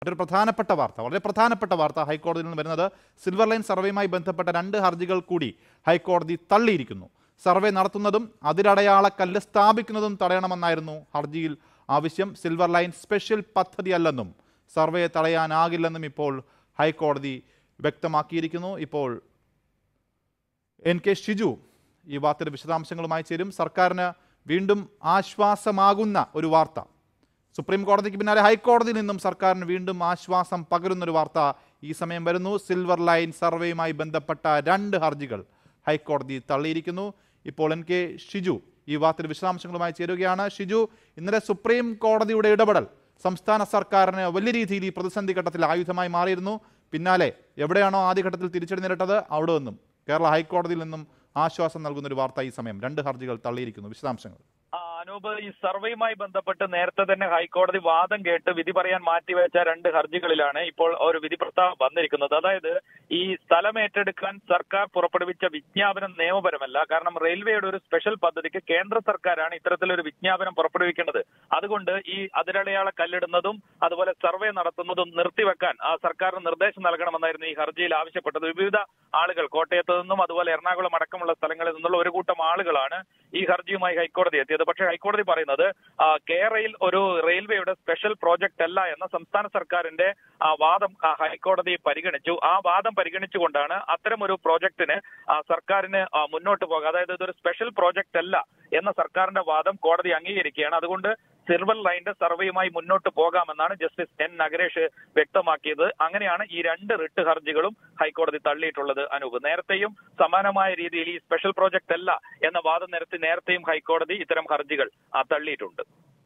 മറ്റൊരു പ്രധാനപ്പെട്ട വാർത്ത വളരെ പ്രധാനപ്പെട്ട വാർത്ത ഹൈക്കോടതിയിൽ നിന്ന് വരുന്നത് സിൽവർ ലൈൻ സർവേയുമായി ബന്ധപ്പെട്ട രണ്ട് ഹർജികൾ കൂടി ഹൈക്കോടതി തള്ളിയിരിക്കുന്നു സർവേ നടത്തുന്നതും അതിരടയാള കല്ല് സ്ഥാപിക്കുന്നതും തടയണമെന്നായിരുന്നു ഹർജിയിൽ ആവശ്യം സിൽവർ ലൈൻ സ്പെഷ്യൽ പദ്ധതിയല്ലെന്നും സർവേ തടയാനാകില്ലെന്നും ഇപ്പോൾ ഹൈക്കോടതി വ്യക്തമാക്കിയിരിക്കുന്നു ഇപ്പോൾ എൻ കെ ഷിജു ഈ വാർത്തയുടെ വിശദാംശങ്ങളുമായി ചേരും സർക്കാരിന് വീണ്ടും ആശ്വാസമാകുന്ന ഒരു വാർത്ത സുപ്രീം കോടതിക്ക് പിന്നാലെ ഹൈക്കോടതിയിൽ നിന്നും സർക്കാരിന് വീണ്ടും ആശ്വാസം പകരുന്നൊരു വാർത്ത ഈ സമയം വരുന്നു സിൽവർ ലൈൻ സർവേയുമായി ബന്ധപ്പെട്ട രണ്ട് ഹർജികൾ ഹൈക്കോടതി തള്ളിയിരിക്കുന്നു ഇപ്പോൾ എൻ കെ ഷിജു ഈ വാർത്തയുടെ വിശദാംശങ്ങളുമായി ചേരുകയാണ് ഷിജു ഇന്നലെ സുപ്രീം കോടതിയുടെ ഇടപെടൽ സംസ്ഥാന സർക്കാരിന് വലിയ രീതിയിൽ ഈ പ്രതിസന്ധി ഘട്ടത്തിൽ ആയുധമായി മാറിയിരുന്നു പിന്നാലെ എവിടെയാണോ ആദ്യഘട്ടത്തിൽ തിരിച്ചടി നേരിട്ടത് അവിടെ നിന്നും കേരള ഹൈക്കോടതിയിൽ നിന്നും ആശ്വാസം നൽകുന്ന ഒരു വാർത്ത ഈ സമയം രണ്ട് ഹർജികൾ തള്ളിയിരിക്കുന്നു വിശദാംശങ്ങൾ ആ, അനൂപ് ഈ സർവേയുമായി ബന്ധപ്പെട്ട് നേരത്തെ തന്നെ ഹൈക്കോടതി വാദം കേട്ട് വിധി പറയാൻ മാറ്റിവെച്ച രണ്ട് ഹർജികളിലാണ് ഇപ്പോൾ ഒരു വിധി പ്രസ്താവം വന്നിരിക്കുന്നത് അതായത് ഈ സ്ഥലം ഏറ്റെടുക്കാൻ സർക്കാർ പുറപ്പെടുവിച്ച വിജ്ഞാപനം നിയമപരമല്ല കാരണം റെയിൽവേയുടെ ഒരു സ്പെഷ്യൽ പദ്ധതിക്ക് കേന്ദ്ര സർക്കാരാണ് ഇത്തരത്തിലൊരു വിജ്ഞാപനം പുറപ്പെടുവിക്കേണ്ടത് അതുകൊണ്ട് ഈ അതിരടയാള കല്ലിടുന്നതും അതുപോലെ സർവേ നടത്തുന്നതും നിർത്തിവെക്കാൻ ആ സർക്കാരിന് നിർദ്ദേശം നൽകണമെന്നായിരുന്നു ഈ ഹർജിയിൽ ആവശ്യപ്പെട്ടത് വിവിധ ആളുകൾ കോട്ടയത്ത് നിന്നും അതുപോലെ എറണാകുളം അടക്കമുള്ള സ്ഥലങ്ങളിൽ നിന്നുള്ള ഒരു കൂട്ടം ആളുകളാണ് ഈ ഹർജിയുമായി ഹൈക്കോടതി എത്തിയത് പക്ഷേ ഹൈക്കോടതി പറയുന്നത് ആ, കേരളയിൽ ഒരു റെയിൽവേയുടെ സ്പെഷ്യൽ പ്രോജക്റ്റ് അല്ല എന്ന സംസ്ഥാന സർക്കാരിന്റെ ആ വാദം ആ, ഹൈക്കോടതി പരിഗണിച്ചു ആ വാദം പരിഗണിച്ചുകൊണ്ടാണ് അത്തരം ഒരു പ്രോജക്റ്റിന് ആ, സർക്കാരിന് ആ, മുന്നോട്ട് പോകാം അതായത് ഇതൊരു സ്പെഷ്യൽ പ്രോജക്റ്റ് അല്ല എന്ന സർക്കാരിന്റെ വാദം കോടതി അംഗീകരിക്കുകയാണ് അതുകൊണ്ട് സിൽവർ ലൈന്റെ സർവേയുമായി മുന്നോട്ട് പോകാമെന്നാണ് ജസ്റ്റിസ് എൻ നഗരേഷ് വ്യക്തമാക്കിയത് അങ്ങനെയാണ് ഈ രണ്ട് റിട്ട് ഹർജികളും ഹൈക്കോടതി തള്ളിയിട്ടുള്ളത് അനൂപ് നേരത്തെയും സമാനമായ രീതിയിൽ ഈ സ്പെഷ്യൽ പ്രോജക്റ്റ് അല്ല എന്ന വാദം നിരത്തി നേരത്തെയും ഹൈക്കോടതി ഇത്തരം ഹർജികൾ ആ, തള്ളിയിട്ടുണ്ട്